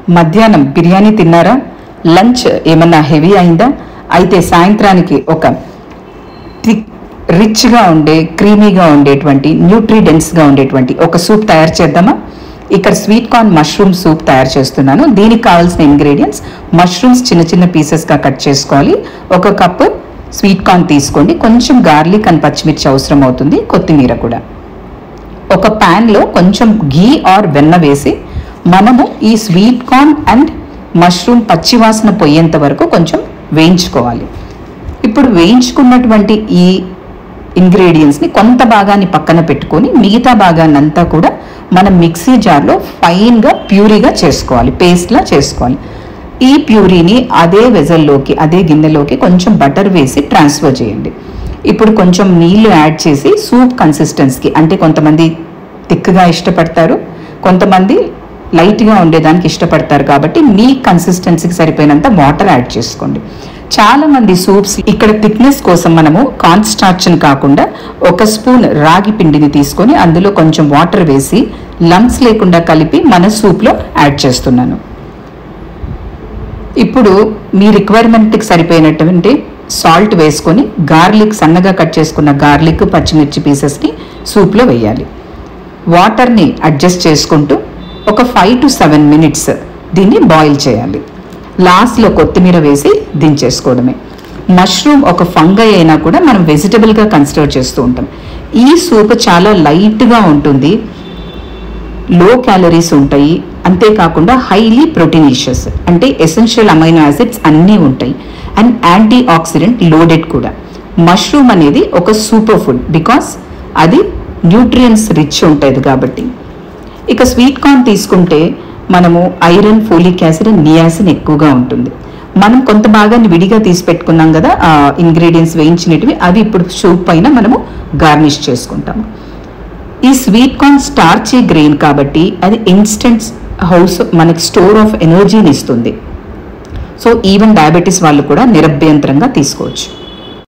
మధ్యాహ్నం బిర్యానీ తిన్నారా లంచ్ ఏమన్నా హెవీ అయిందా అయితే సాయంత్రానికి ఒక థిక్ రిచ్గా ఉండే క్రీమీగా ఉండేటువంటి న్యూట్రిడెన్స్గా ఉండేటువంటి ఒక సూప్ తయారు చేద్దామా ఇక్కడ స్వీట్ కార్న్ మష్రూమ్ సూప్ తయారు చేస్తున్నాను దీనికి కావాల్సిన ఇంగ్రీడియంట్స్ మష్రూమ్స్ చిన్న చిన్న పీసెస్గా కట్ చేసుకోవాలి ఒక కప్ స్వీట్ కార్న్ తీసుకోండి కొంచెం గార్లిక్ అండ్ పచ్చిమిర్చి అవసరం అవుతుంది కొత్తిమీర కూడా ఒక ప్యాన్లో కొంచెం ఘీ ఆర్ వెన్న వేసి మనము ఈ స్వీట్ కార్న్ అండ్ మష్రూమ్ పచ్చివాసన పోయేంత వరకు కొంచెం వేయించుకోవాలి ఇప్పుడు వేయించుకున్నటువంటి ఈ ఇంగ్రీడియంట్స్ని కొంత భాగాన్ని పక్కన పెట్టుకొని మిగతా భాగాన్ని అంతా కూడా మనం మిక్సీ జార్లో ఫైన్గా ప్యూరీగా చేసుకోవాలి పేస్ట్లా చేసుకోవాలి ఈ ప్యూరీని అదే వెజల్లోకి అదే గిన్నెలోకి కొంచెం బటర్ వేసి ట్రాన్స్ఫర్ చేయండి ఇప్పుడు కొంచెం నీళ్లు యాడ్ చేసి సూప్ కన్సిస్టెన్సీకి అంటే కొంతమంది థిక్గా ఇష్టపడతారు కొంతమంది లైట్గా ఉండేదానికి ఇష్టపడతారు కాబట్టి మీ కన్సిస్టెన్సీకి సరిపోయినంత వాటర్ యాడ్ చేసుకోండి చాలా మంది సూప్స్ ఇక్కడ థిక్నెస్ కోసం మనము కార్న్ స్టార్చ్ని కాకుండా ఒక స్పూన్ రాగి పిండిని తీసుకొని అందులో కొంచెం వాటర్ వేసి లంప్స్ లేకుండా కలిపి మన సూప్లో యాడ్ చేస్తున్నాను ఇప్పుడు మీ రిక్వైర్మెంట్కి సరిపోయినటువంటి సాల్ట్ వేసుకొని గార్లిక్ సన్నగా కట్ చేసుకున్న గార్లిక్ పచ్చిమిర్చి పీసెస్ని సూప్లో వేయాలి వాటర్ని అడ్జస్ట్ చేసుకుంటూ ఒక ఫైవ్ టు సెవెన్ మినిట్స్ దీన్ని బాయిల్ చేయాలి లాస్ట్లో కొత్తిమీర వేసి దించేసుకోవడమే మష్రూమ్ ఒక ఫంగై అయినా కూడా మనం వెజిటబుల్గా కన్సిడర్ చేస్తూ ఉంటాం ఈ సూప్ చాలా లైట్గా ఉంటుంది లో క్యాలరీస్ ఉంటాయి అంతేకాకుండా హైలీ ప్రోటీనిషియస్ అంటే ఎసెన్షియల్ అమైనో యాసిడ్స్ అన్నీ ఉంటాయి అండ్ యాంటీ ఆక్సిడెంట్ లోడెడ్ కూడా మష్రూమ్ అనేది ఒక సూపర్ ఫుడ్ బికాస్ అది న్యూట్రియన్స్ రిచ్ ఉంటుంది కాబట్టి ఇక స్వీట్ కార్న్ తీసుకుంటే మనము ఐరన్ ఫోలిక్ యాసిడ్ నియాసిన్ ఎక్కువగా ఉంటుంది మనం కొంత భాగాన్ని విడిగా తీసి పెట్టుకున్నాం కదా ఆ ఇంగ్రీడియంట్స్ వేయించినటివి అవి ఇప్పుడు సూప్ పైన మనము గార్నిష్ చేసుకుంటాము ఈ స్వీట్ కార్న్ స్టార్చీ గ్రెయిన్ కాబట్టి అది ఇన్స్టెంట్ హౌస్ మనకి స్టోర్ ఆఫ్ ఎనర్జీని ఇస్తుంది సో ఈవెన్ డయాబెటీస్ వాళ్ళు కూడా నిరభ్యంతరంగా తీసుకోవచ్చు